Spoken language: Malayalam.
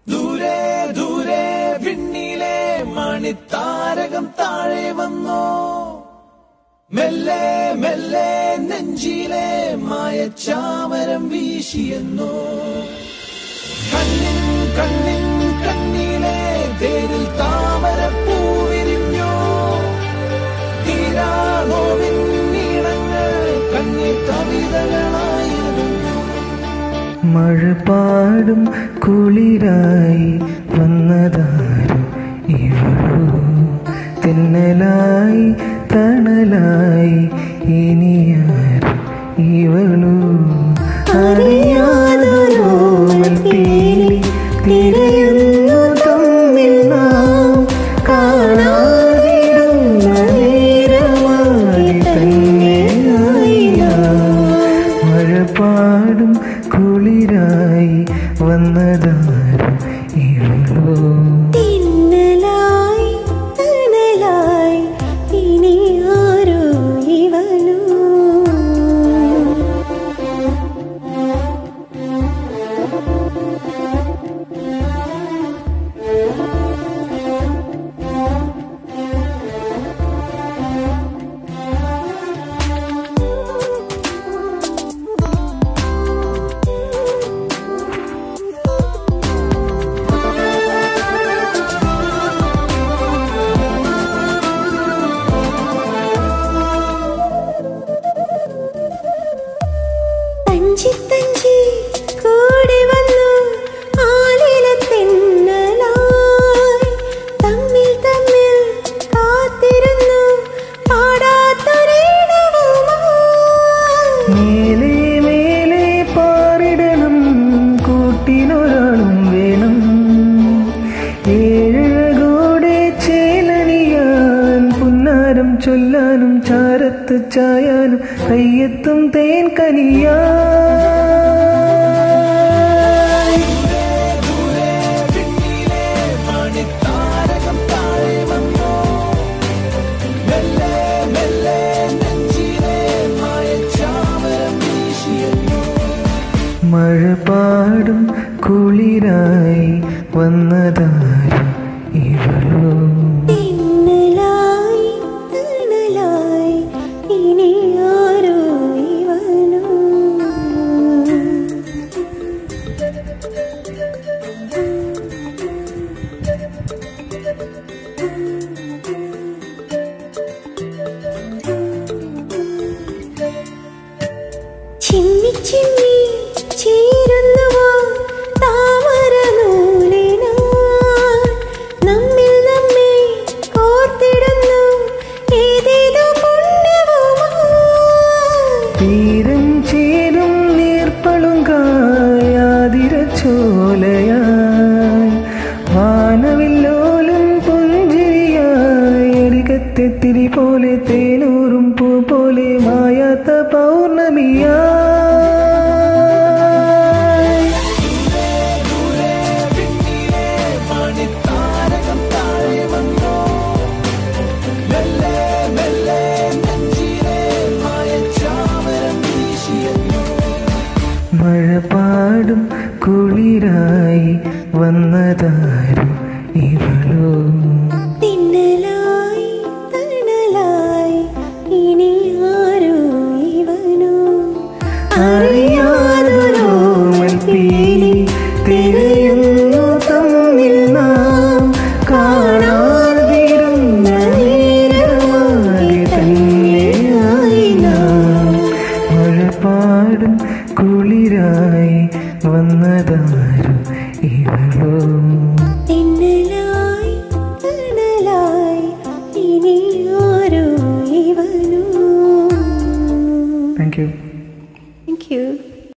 ദൂരെ ദൂരെ വിണ്ണിലെ മണിത്താരകം താഴെ വന്നോ മെല്ലെ മെല്ലെ നെഞ്ചിലെ മായച്ചാമരം വീശിയെന്നോ കണ്ണിൻ കണ്ണിൻ കണ്ണിലെ തേരിൽ താമര പൂവിരിഞ്ഞോ തീരാ നോവിൻ നീളങ്ങൾ കണ്ണി കവിതകളായിരുന്നു മഴ പാടും കുളിരായി വന്നതാരും ഇവളോ തെന്നലായി തണലായി ഇനിയാരും ഇവളോ അറിയാതൊരോമൽ പീലി തിരയുന്നു തമ്മിൽ നാം കാണാതിരുന്ന നേരമായി തന്നെയായി നാം മഴ പാടും കുളിരായി വന്നതാരും ഇവളോ തിന്നലായി തണലായി ഇനി ആരോ ഇവനോ തഞ്ചി തഞ്ചി കൂടി വന്നു ആലിലത്തെന്നലായി തമ്മിൽ തമ്മിൽ കാത്തിരുന്നു പാടാത്തൊരീണവുമായി മേലെ മേലെ പാറിടണം കൂട്ടിനൊരാളും വേണം ഏഴകൂടെ ചേലണിയാൻ പുന്നാരം ചൊല്ലാനും ചാരത്ത് ചായാനും കയ്യെത്തും തേൻ കനിയാ ദൂരെ വിണ്ണിലെ മണിത്താരകം താഴെ വന്നോ മെല്ലെ മെല്ലെ നെഞ്ചിലെ മായച്ചാമരം വീശിയെന്നോ മഴ പാടും കുളിരായി വന്നതാരും ഇവളോ തിന്നലായി തണലായി ഇനി ആരോ ഇവനോ ചിമ്മി ചിമ്മി ചേരുന്നുവോ താമരനൂലിനാൽ നമ്മിൽ നമ്മെ കോർത്തിടുന്നു ഏതേതോ പുണ്യവുമായി തീരം ചേരും നീർപ്പളുങ്കായാതിര ചോലയായി വാനവില്ലോലും പുഞ്ചിരിയായി അരികത്തെത്തിരി പോലെ തേനൂറും പൂ പോലെ മായാത്ത പൗർണമിയായി ദൂരെ വിണ്ണിലെ മണിത്താരകം താഴെ വന്നോ മെല്ലെ മെല്ലെ നെഞ്ചിലെ മായച്ചാമരം വീശിയെന്നോ മഴ പാടും കുളിരായി വന്നതാരും ഇവളോ തിന്നലായി തണലായി ഇനി ആരോ ഇവനോ അറിയാതൊരോമൽ പീലി തിരയുന്നു തമ്മിൽ നാം കാണാതിരുന്ന നേരമായി തന്നെയായി നാം മഴ പാടും കുളിരായി വന്നതാരും ഇവളോ തിന്നലായി തണലായി ഇനി ആരോ ഇവനോ താങ്ക് യു